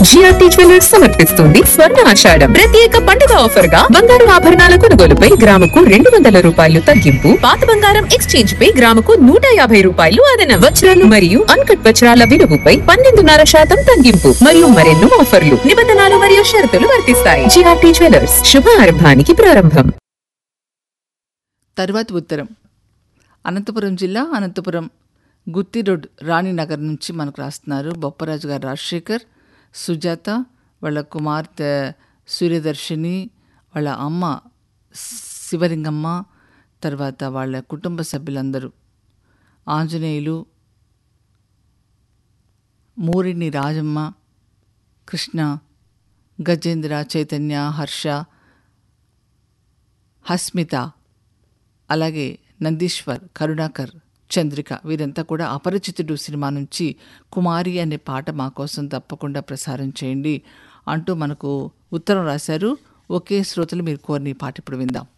GRT jewellers సమర్పిస్తుంది స్వర్ణ ఆషాఢం ప్రత్యేక పండుగ ఆఫర్ గా బంగారు ఆభరణాల కొనుగోలుపై గ్రాముకు రెండు వందల రూపాయలు తగ్గింపు పాత బంగారం ఎక్స్చేంజ్ పై గ్రాముకు నూట యాభై రూపాయలు అదనం వజ్రాలు మరియు అన్కట్ వజ్రాల విలువపై పన్నెండున్నర శాతం తగ్గింపు మరియు మరెన్నో ఆఫర్లు నిబంధనలు మరియు షరతులు వర్తిస్తాయి జిఆర్టీ జ్యువెలర్స్ శుభారంభానికి ప్రారంభం తరువాతి ఉత్తరం అనంతపురం జిల్లా అనంతపురం గుత్తి రోడ్ రాణినగర్ నుంచి మనకు రాస్తున్నారు బొప్పరాజు గారు రాజశేఖర్ సుజాత వాళ్ళ కుమార్తె సూర్యదర్శిని వాళ్ళ అమ్మ శివలింగమ్మ తర్వాత వాళ్ళ కుటుంబ సభ్యులందరూ ఆంజనేయులు మూరిని రాజమ్మ కృష్ణ గజేంద్ర చైతన్య హర్ష హస్మిత అలాగే నందీశ్వర్ కరుణాకర్ చంద్రిక వీరంతా కూడా అపరిచితుడు సినిమా నుంచి కుమారి అనే పాట మా కోసం తప్పకుండా ప్రసారం చేయండి అంటూ మనకు ఉత్తరం రాశారు ఒకే శ్రోతలు మీరు కోరిన ఈ పాట ఇప్పుడు విందాం